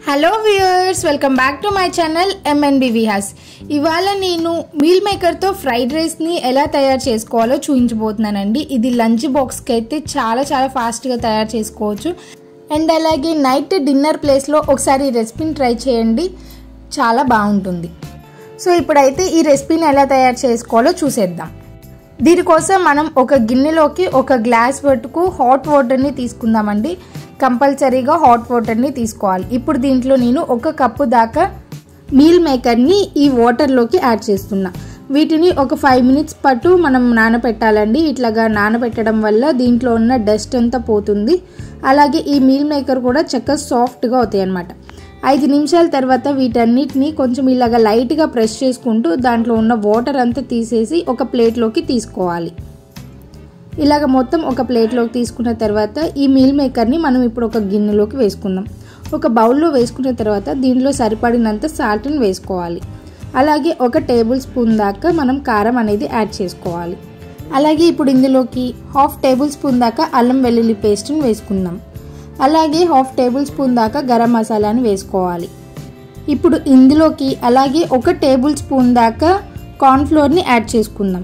hello viewers welcome back to my channel MNB Vihas ఇవాళ నేను meal మేకర్తో fried రైస్ని ఎలా తయారు చేసుకోవాలో చూపించబోతున్నానండి ఇది లంచ్ బాక్స్కి అయితే చాలా చాలా ఫాస్ట్గా తయారు చేసుకోవచ్చు అండ్ అలాగే నైట్ డిన్నర్ ప్లేస్లో ఒకసారి ఈ రెసిపీని ట్రై చేయండి చాలా బాగుంటుంది సో ఇప్పుడైతే ఈ రెసిపీని ఎలా తయారు చేసుకోవాలో చూసేద్దాం దీనికోసం మనం ఒక గిన్నెలోకి ఒక గ్లాస్ వరకు హాట్ వాటర్ని తీసుకుందామండి కంపల్సరీగా హాట్ వాటర్ని తీసుకోవాలి ఇప్పుడు దీంట్లో నేను ఒక కప్పు దాకా మీల్ మేకర్ని ఈ వాటర్లోకి యాడ్ చేస్తున్నా వీటిని ఒక ఫైవ్ మినిట్స్ పాటు మనం నానబెట్టాలండి ఇట్లాగా నానబెట్టడం వల్ల దీంట్లో ఉన్న డస్ట్ అంతా పోతుంది అలాగే ఈ మీల్ మేకర్ కూడా చక్కగా సాఫ్ట్గా అవుతాయి అన్నమాట ఐదు నిమిషాల తర్వాత వీటన్నిటిని కొంచెం ఇలాగ లైట్గా ప్రెస్ చేసుకుంటూ దాంట్లో ఉన్న వాటర్ అంతా తీసేసి ఒక ప్లేట్లోకి తీసుకోవాలి ఇలాగ మొత్తం ఒక ప్లేట్లోకి తీసుకున్న తర్వాత ఈ మీల్ మేకర్ని మనం ఇప్పుడు ఒక గిన్నెలోకి వేసుకుందాం ఒక బౌల్లో వేసుకున్న తర్వాత దీనిలో సరిపడినంత సాల్ట్ని వేసుకోవాలి అలాగే ఒక టేబుల్ స్పూన్ దాకా మనం కారం అనేది యాడ్ చేసుకోవాలి అలాగే ఇప్పుడు ఇందులోకి హాఫ్ టేబుల్ స్పూన్ దాకా అల్లం వెల్లుల్లి పేస్ట్ని వేసుకుందాం అలాగే హాఫ్ టేబుల్ స్పూన్ దాకా గరం మసాలాని వేసుకోవాలి ఇప్పుడు ఇందులోకి అలాగే ఒక టేబుల్ స్పూన్ దాకా కార్న్ఫ్లోర్ని యాడ్ చేసుకుందాం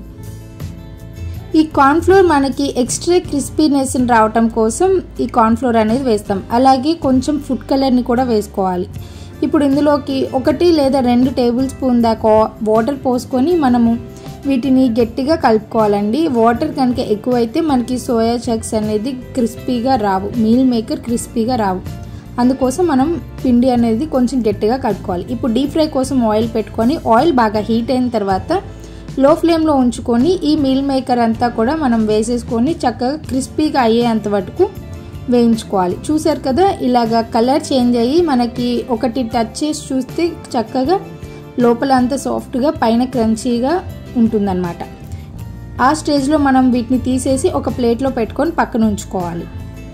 ఈ కార్న్ఫ్లోర్ మనకి ఎక్స్ట్రా క్రిస్పీనెస్ రావటం కోసం ఈ కార్న్ఫ్లోర్ అనేది వేస్తాం అలాగే కొంచెం ఫుడ్ కలర్ని కూడా వేసుకోవాలి ఇప్పుడు ఇందులోకి ఒకటి లేదా రెండు టేబుల్ స్పూన్ దాకా వాటర్ పోసుకొని మనము వీటిని గట్టిగా కలుపుకోవాలండి వాటర్ కనుక ఎక్కువైతే మనకి సోయా చక్స్ అనేది క్రిస్పీగా రావు మీల్ మేకర్ క్రిస్పీగా రావు అందుకోసం మనం పిండి అనేది కొంచెం గట్టిగా కలుపుకోవాలి ఇప్పుడు డీప్ ఫ్రై కోసం ఆయిల్ పెట్టుకొని ఆయిల్ బాగా హీట్ అయిన తర్వాత లో ఫ్లేమ్లో ఉంచుకొని ఈ మీల్ మేకర్ అంతా కూడా మనం వేసేసుకొని చక్కగా క్రిస్పీగా అయ్యేంత వరకు వేయించుకోవాలి చూసారు కదా ఇలాగా కలర్ చేంజ్ అయ్యి మనకి ఒకటి టచ్ చేసి చూస్తే చక్కగా లోపల అంతా సాఫ్ట్గా పైన క్రంచీగా ఉంటుందన్నమాట ఆ స్టేజ్లో మనం వీటిని తీసేసి ఒక ప్లేట్లో పెట్టుకొని పక్కన ఉంచుకోవాలి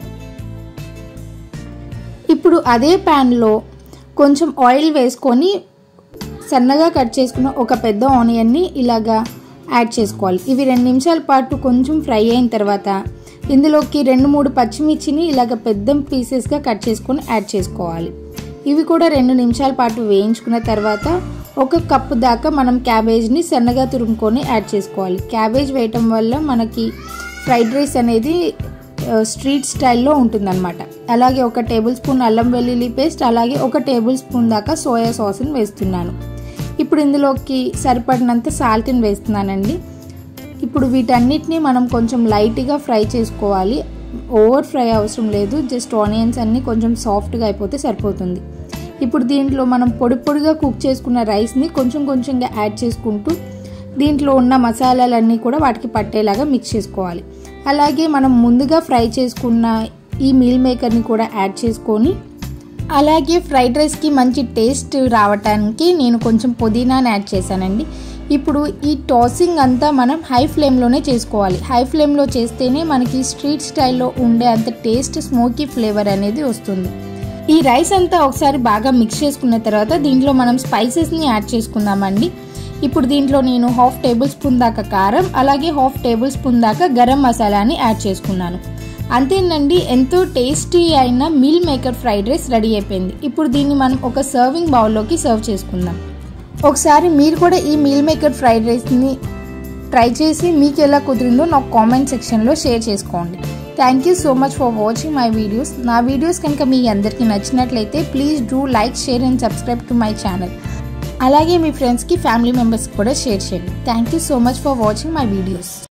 ఇప్పుడు అదే ప్యాన్లో కొంచెం ఆయిల్ వేసుకొని సన్నగా కట్ చేసుకున్న ఒక పెద్ద ఆనియన్ని ఇలాగా యాడ్ చేసుకోవాలి ఇవి రెండు నిమిషాల పాటు కొంచెం ఫ్రై అయిన తర్వాత ఇందులోకి రెండు మూడు పచ్చిమిర్చిని ఇలాగ పెద్ద పీసెస్గా కట్ చేసుకొని యాడ్ చేసుకోవాలి ఇవి కూడా రెండు నిమిషాల పాటు వేయించుకున్న తర్వాత ఒక కప్పు దాకా మనం క్యాబేజ్ని సన్నగా తురుముకొని యాడ్ చేసుకోవాలి క్యాబేజ్ వేయటం వల్ల మనకి ఫ్రైడ్ రైస్ అనేది స్ట్రీట్ స్టైల్లో ఉంటుందన్నమాట అలాగే ఒక టేబుల్ స్పూన్ అల్లం వెల్లుల్లి పేస్ట్ అలాగే ఒక టేబుల్ స్పూన్ దాకా సోయా సాస్ని వేస్తున్నాను ఇప్పుడు ఇందులోకి సరిపడినంత సాల్ట్ని వేస్తున్నానండి ఇప్పుడు వీటన్నిటిని మనం కొంచెం లైట్గా ఫ్రై చేసుకోవాలి ఓవర్ ఫ్రై అవసరం లేదు జస్ట్ ఆనియన్స్ అన్నీ కొంచెం సాఫ్ట్గా అయిపోతే సరిపోతుంది ఇప్పుడు దీంట్లో మనం పొడి పొడిగా కుక్ చేసుకున్న రైస్ని కొంచెం కొంచెంగా యాడ్ చేసుకుంటూ దీంట్లో ఉన్న మసాలాలన్నీ కూడా వాటికి పట్టేలాగా మిక్స్ చేసుకోవాలి అలాగే మనం ముందుగా ఫ్రై చేసుకున్న ఈ మీల్ మేకర్ని కూడా యాడ్ చేసుకొని అలాగే ఫ్రైడ్ రైస్కి మంచి టేస్ట్ రావటానికి నేను కొంచెం పుదీనాని యాడ్ చేశానండి ఇప్పుడు ఈ టాసింగ్ అంతా మనం హై ఫ్లేమ్లోనే చేసుకోవాలి హై ఫ్లేమ్లో చేస్తేనే మనకి స్ట్రీట్ స్టైల్లో ఉండే అంత టేస్ట్ స్మోకీ ఫ్లేవర్ అనేది వస్తుంది ఈ రైస్ అంతా ఒకసారి బాగా మిక్స్ చేసుకున్న తర్వాత దీంట్లో మనం స్పైసెస్ని యాడ్ చేసుకుందామండి ఇప్పుడు దీంట్లో నేను హాఫ్ టేబుల్ స్పూన్ దాకా కారం అలాగే హాఫ్ టేబుల్ స్పూన్ దాకా గరం మసాలాని యాడ్ చేసుకున్నాను అంతేనండి ఎంతో టేస్టీ అయిన meal maker fried rice ready అయిపోయింది ఇప్పుడు దీన్ని మనం ఒక సర్వింగ్ బౌల్లోకి సర్వ్ చేసుకుందాం ఒకసారి మీరు కూడా ఈ మీల్ మేకర్ ఫ్రైడ్ రైస్ని ట్రై చేసి మీకు ఎలా కుదిరిందో నాకు కామెంట్ సెక్షన్లో షేర్ చేసుకోండి thank you so much for watching my videos నా వీడియోస్ కనుక మీ అందరికీ నచ్చినట్లయితే please do like share and subscribe to my channel అలాగే మీ ఫ్రెండ్స్కి ఫ్యామిలీ మెంబర్స్కి కూడా షేర్ చేయండి thank you so much for watching my videos